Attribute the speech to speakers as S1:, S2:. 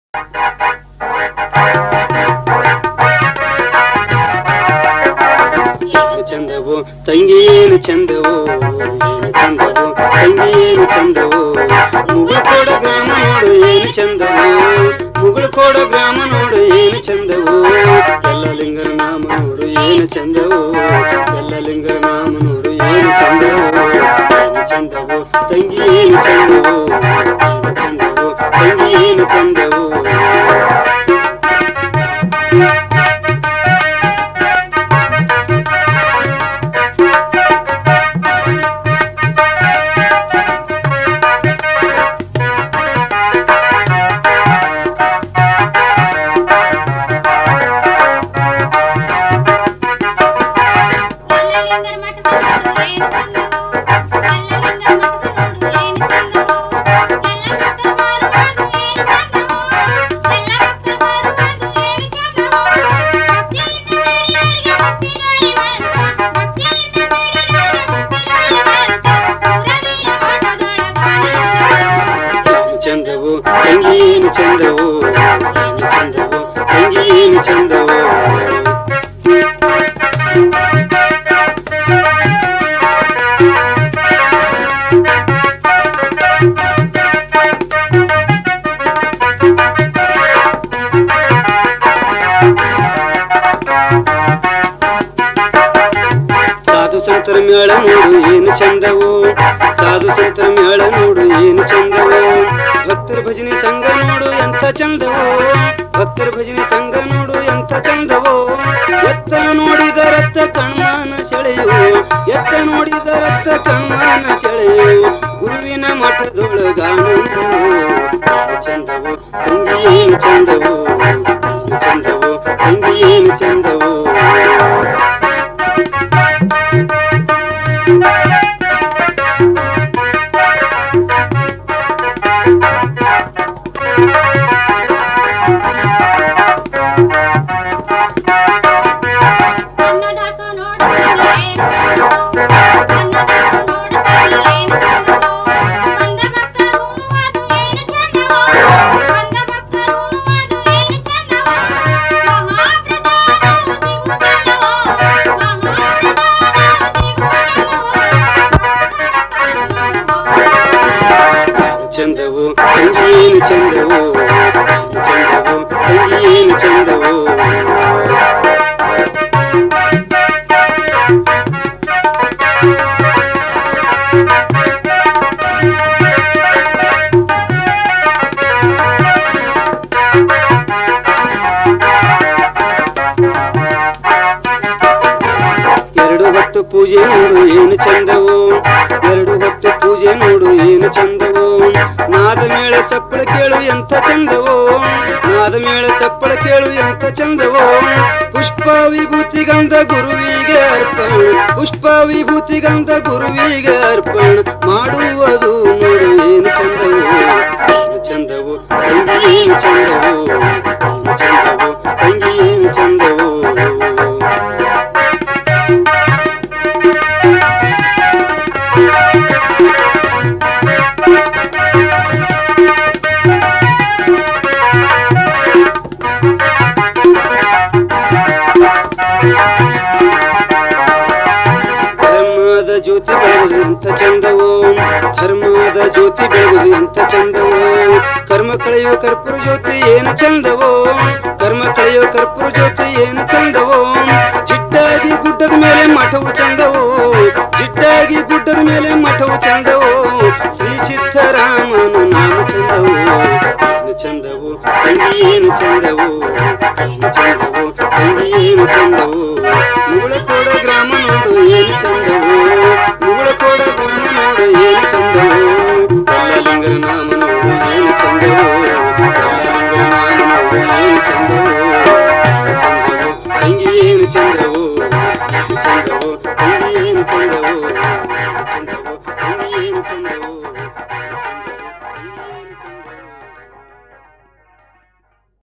S1: ಏನು ಚಂದವೋ ತಂಗಿ ಏನು ಚಂದವೋ ಏನು ಚಂದವೋ ತಂಗಿ ಏನು ಚಂದವೋ ಮುಗುಳು ಕೊಡೋ ಗ್ರಾಮ ನೋಡು ಏನು ಚಂದವೋ ಮುಗುಳು ಕೊಡೋ ಗ್ರಾಮ ನೋಡು ಏನು ಚಂದವೋ ಎಲ್ಲ ಲಿಂಗರ ನಾಮ ನೋಡು ಏನು ಚಂದವೋ ಎಲ್ಲ ಲಿಂಗರ ನಾಮ ನೋಡು ಏನು ಚಂದವೋ ಏನು ಚಂದವೋ ತಂಗಿ ಏನು ಚಂದವೋ ಏನು ಚಂದವೋ ತಂಗಿ ಏನು ಚಂದವೋ
S2: ಕಲ್ಲಲಿಂಗರ ಮಠದ ನೋಡು ಏನು ಚಂದವೋ ಕಲ್ಲಲಿಂಗರ ಮಠದ ನೋಡು ಏನು ಚಂದವೋ ಎಲ್ಲ ಭಕ್ತರು ಮಾರುವುದು ಏನು ಚಂದವೋ ಎಲ್ಲ ಭಕ್ತರು ಮಾರುವುದು ಏನು ಚಂದವೋ ಭಕ್ತಿಯಿಂದ ಬೇಡಿದವರಿಗೆ ಮುಕ್ತಿ ದೊರೆಯುವಂತ ಭಕ್ತಿಯಿಂದ ಬೇಡಿದವರಿಗೆ ಮುಕ್ತಿ ದೊರೆಯುವಂತ ಪುರವೀರ ಮಠದೊಳಗಾನ
S1: ಏನು ಚಂದವೋ ತಂಗಿ ಏನು ಚಂದವೋ ಏನು ಚಂದವೋ ತಂಗಿ ಏನು ಚಂದವೋ ಸಾಧು ಸಂತರ ಮೇಳ ನೋಡು ಏನು ಚಂದವೋ ಸಾಧು ಸಂತರ ಮೇಳ ನೋಡು ಏನು ಚಂದವೋ ಭಕ್ತರ ಭಜನೆ ಸಂಘ ನೋಡು ಎಂತ ಚಂದವೋ ಭಕ್ತರ ಭಜನೆ ಸಂಘ ನೋಡು ಎಂತ ಚಂದವೋ ಎತ್ತ ನೋಡಿದ ರಕ್ತ ಕಣ್ಮಾನ ಸೆಳೆಯು ಎತ್ತ ನೋಡಿದ ರಕ್ತ ಕಣ್ಮಾನ ಸೆಳೆಯು ಗುರುವಿನ ಮಠದೊಳಗಾನಂದವೋ ಏನು ಚಂದವೋ ತಂಗಿ ಏನು ಚಂದವೋ ಏನು ಚಂದವೋ ತಂಗಿ ಏನು ಚಂದವೋ
S2: ಅನ್ನದಾಸ ನೋಡುವುದು ಏನು ಚಂದವೋ ಅನ್ನದಾಸ ನೋಡುವುದು ಏನು ಚಂದವೋ ಬಂದ ಭಕ್ತರು ಉಣ್ಣುವುದು ಏನು ಚಂದವೋ ಬಂದ ಭಕ್ತರು ಉಣ್ಣುವುದು ಏನು ಚಂದವೋ ಮಹಾಪ್ರಸಾದವು ಸಿಗುತ್ತಲ್ಲವೋ ಮಹಾಪ್ರಸಾದವು
S1: ಚಂದವೋ ತಂಗಿ ಏನು ಚಂದವೋ ಏನು ಚಂದವೋ ತಂಗಿ ಏನು ಚಂದವೋ ಎರಡು ಹೊತ್ತು ಪೂಜೆ ನೋಡು ಏನು ಚಂದವೋ ಎರಡು ಹೊತ್ತು ಪೂಜೆ ನೋಡು ಏನು ಚಂದವೋ ನಾದ ಮೇಳ ಸಪ್ಪಳ ಕೇಳು ಎಂತ ಚಂದವೋ ನಾದ ಮೇಳ ಸಪ್ಪಳ ಕೇಳು ಎಂತ ಚಂದವೋ ಪುಷ್ಪ ವಿಭೂತಿ ಗಂಧ ಗುರುವಿಗೆ ಅರ್ಪಣ ಪುಷ್ಪ ವಿಭೂತಿ ಗಂಧ ಗುರುವಿಗೆ ಅರ್ಪಣ ಮಾಡುವುದು ನೋಡು ಏನು ಚಂದವೋ ಏನು ಚಂದವೋ ತಂಗಿ ಏನು ಚಂದವೋ ಏನು ಚಂದವೋ ತಂಗಿ ಏನು ಚಂದವೋ ಧರ್ಮದ ಜ್ಯೋತಿ ಬೆಳಗುದು ಎಂತ ಚಂದವೋ ಧರ್ಮದ ಜ್ಯೋತಿ ಬೆಳಗುದು ಎಂತ ಚಂದವೋ ಕರ್ಮ ಕಳೆಯುವ ಕರ್ಪೂರ ಜ್ಯೋತಿ ಏನು ಚಂದವೋ ಕರ್ಮ ಕಳೆಯುವ ಕರ್ಪೂರ ಜ್ಯೋತಿ ಏನು ಚಂದವೋ ಜಿಡ್ಡಾಗಿ ಗುಡ್ಡದ ಮೇಲೆ ಮಠವು ಚಂದವೋ ಜಿಡ್ಡಾಗಿ ಗುಡ್ಡದ ಮೇಲೆ ಮಠವು ಚಂದವೋ ಶ್ರೀ ಸಿದ್ದರಾಮನ ನಾಮ ಚಂದವೋ ಏನು ಚಂದವೋ ತಂಗಿ ಏನು ಚಂದವೋ ಏನು ಚಂದವೋ ತಂಗಿ ಏನು ಚಂದವೋ ಮುಗುಳ ಕೋಡ ಗ್ರಾಮ ನೋಡು ಏನು ಚಂದವೋ ಮುಗುಳ ಕೋಡ ಗ್ರಾಮ ನೋಡು ಏನು ಚಂದವೋ ಎಲ್ಲ ಲಿಂಗರ ನಾಮ ನೋಡು ಏನು ಚಂದವೋ ಎಲ್ಲ ಲಿಂಗರ ನಾಮ ನೋಡು ಏನು ಚಂದವೋ ಏನು ಚಂದವೋ ತಂಗಿ ಏನು ಚಂದವೋ ಏನು ಚಂದವೋ ತಂಗಿ ಏನು ಚಂದವೋ